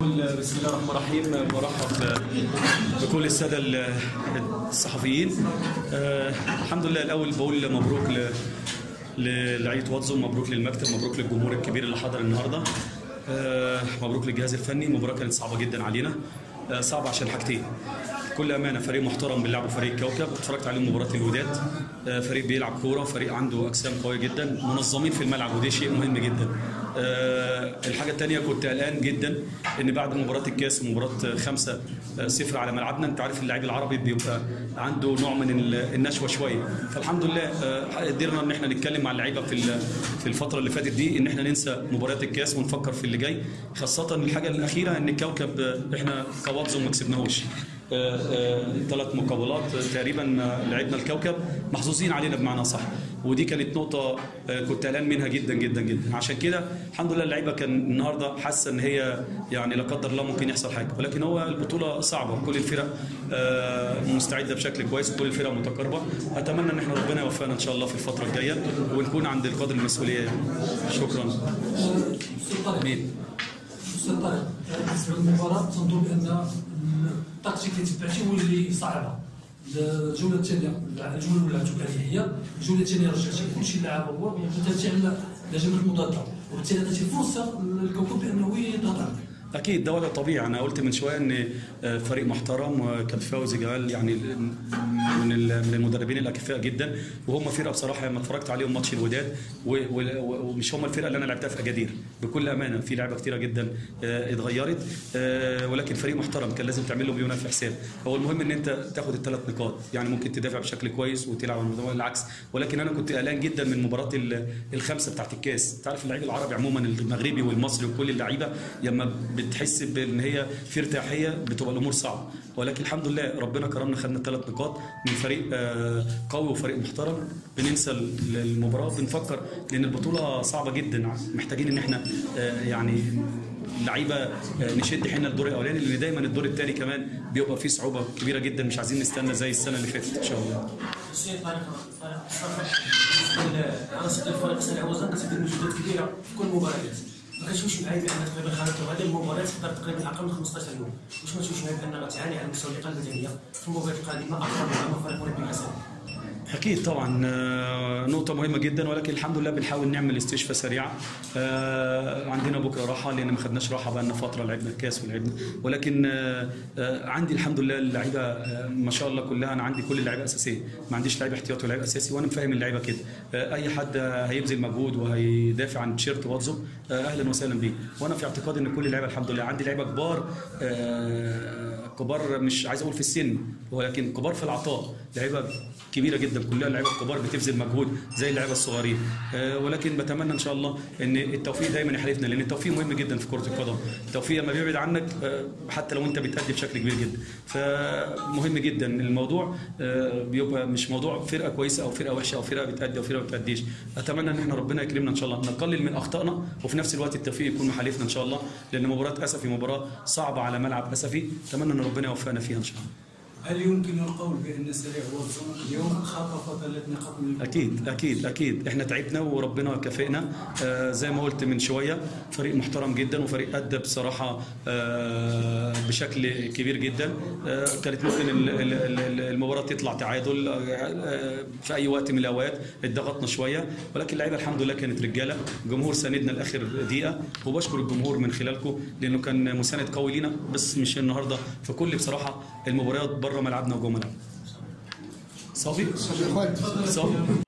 بقول بسم الله الرحمن الرحيم برحب بكل الساده ال- الصحفيين آه، الحمد لله الاول بقول مبروك ل للعيبه واتزو مبروك للمكتب مبروك للجمهور الكبير اللي حضر النهارده آه، مبروك للجهاز الفني المباراه كانت صعبه جدا علينا آه، صعبه عشان حاجتين كل امانه فريق محترم بيلعبوا فريق كوكب اتفرجت عليهم مباراه الوداد آه، فريق بيلعب كوره فريق عنده اجسام قويه جدا منظمين في الملعب ودي شيء مهم جدا آه، الحاجه الثانيه كنت قلقان جدا ان بعد مباراه الكاس ومباراه خمسة آه، صفر على ملعبنا انت عارف اللاعب العربي بيبقى عنده نوع من ال- النشوه شويه فالحمد لله آه، قدرنا ان احنا نتكلم مع اللعيبه في ال- في الفتره اللي فاتت دي ان احنا ننسى مباريات الكاس ونفكر في اللي جاي خاصه الحاجه الاخيره ان الكوكب آه، احنا كواتزو ما كسبناهوش ثلاث مقابلات تقريبا آه، لعبنا الكوكب محظوظين علينا بمعنى صح ودي كانت نقطه آه، كنت قلقان منها جدا جدا جدا عشان كده الحمد لله اللعيبه كان النهارده حاسه ان هي يعني لا قدر الله ممكن يحصل حاجه ولكن هو البطوله صعبه كل الفرق آه، مستعده بشكل كويس كل الفرق متقاربه اتمنى ان احنا ربنا يوفقنا ان شاء الله في الفتره الجايه ونكون عند القدر المسؤوليه يعني. شكرا سلطان مين سلطان بالنسبه للمباراه تنظر بان التكتيك اللي تبعتي هو اللي صعبه الجوله الثانيه الجوله الاولى عملتوا هي الجوله الثانيه رجعتي كلشي لاعب هو وثالثه على الهجمات المضاده وبالتالي عطيتي فرصه للكوكب بانه يضغط عليك اكيد ده وضع طبيعي انا قلت من شويه ان آه، فريق محترم وكابتن فوزي جمال يعني من ال- من المدربين الاكفاء جدا وهم فرقه بصراحه لما اتفرجت عليهم ماتش الوداد و- و- ومش هم الفرقه اللي انا لعبتها في اجادير بكل امانه في لعبه كتيره جدا آه، اتغيرت آه، ولكن فريق محترم كان لازم تعمل له مليون الف حساب هو المهم ان انت تاخد الثلاث نقاط يعني ممكن تدافع بشكل كويس وتلعب على الموضوع العكس ولكن انا كنت قلقان جدا من مباراه ال- الخمسه بتاعت الكاس انت عارف اللعيب العربي عموما المغربي والمصري وكل اللعيبه لما بتحس بان هي في ارتياحيه بتبقى الامور صعبه ولكن الحمد لله ربنا كرمنا خدنا ثلاث نقاط من فريق آه، قوي وفريق محترم بننسى ال- المباراه بنفكر لان البطوله صعبه جدا محتاجين ان احنا آه، يعني لعيبه آه، نشد حيلنا الدور الاولاني لان دايما الدور الثاني كمان بيبقى فيه صعوبه كبيره جدا مش عايزين نستنى زي السنه اللي فاتت ان شاء الله الشيء طريقه طريقه الصفر عناصر الفريق سريع وزن كتدير مجهودات كبيره في كل مباريات ما كتشوفش معايا بان تقريبا خلال هذه المباريات تقدر تقريبا اقل من 15 يوم واش ما تشوفش معايا بان غتعاني على مستوى اللياقه البدنيه في المباريات القادمه اكثر من فريق مربي حسن اكيد طبعا آه، نقطه مهمه جدا ولكن الحمد لله بنحاول نعمل استشفاء سريعه آه، عندنا بكره راحه لان ما خدناش راحه بقى لنا فتره لعبنا الكاس ولعبنا ولكن آه، آه، عندي الحمد لله اللعيبه آه، ما شاء الله كلها انا عندي كل اللعيبه اساسيه ما عنديش لعيب احتياطي ولاعيب اساسي وانا مفهم اللعيبه كده آه، اي حد هيبذل مجهود وهيدافع عن تيشيرت واتزو آه، اهلا وسهلا بيه وانا في اعتقادي ان كل اللعيبه الحمد لله عندي لعيبه كبار آه، كبار مش عايز اقول في السن ولكن كبار في العطاء لعيبه كبيره جدا كلها لعيبه كبار بتبذل مجهود زي اللعيبه الصغيرين آه، ولكن بتمنى ان شاء الله ان التوفيق دايما يحالفنا لان التوفيق مهم جدا في كره القدم التوفيق لما بيبعد عنك آه، حتى لو انت بتأدي بشكل كبير جدا فمهم جدا الموضوع آه، بيبقى مش موضوع فرقه كويسه او فرقه وحشه او فرقه بتأدي او فرقه ما بتأديش اتمنى ان احنا ربنا يكرمنا ان شاء الله نقلل من اخطائنا وفي نفس الوقت التوفيق يكون محالفنا ان شاء الله لان مباراه اسفي مباراه صعبه على ملعب اسفي اتمنى ان ربنا يوفقنا فيها ان شاء الله هل يمكن القول بان سريع واتسون اليوم خطف ثلاث نقاط من اكيد اكيد اكيد احنا تعبنا وربنا كافئنا آه زي ما قلت من شويه فريق محترم جدا وفريق ادى بصراحه آه بشكل كبير جدا آه كانت ممكن ال- ال- ال- المباراه تطلع تعادل آه في اي وقت من الاوقات اتضغطنا شويه ولكن اللعيبه الحمد لله كانت رجاله الجمهور ساندنا لاخر دقيقه وبشكر الجمهور من خلالكم لانه كان مساند قوي لينا بس مش النهارده في كل بصراحه المباريات بره ملعبنا وجوه ملعبنا صافي صافي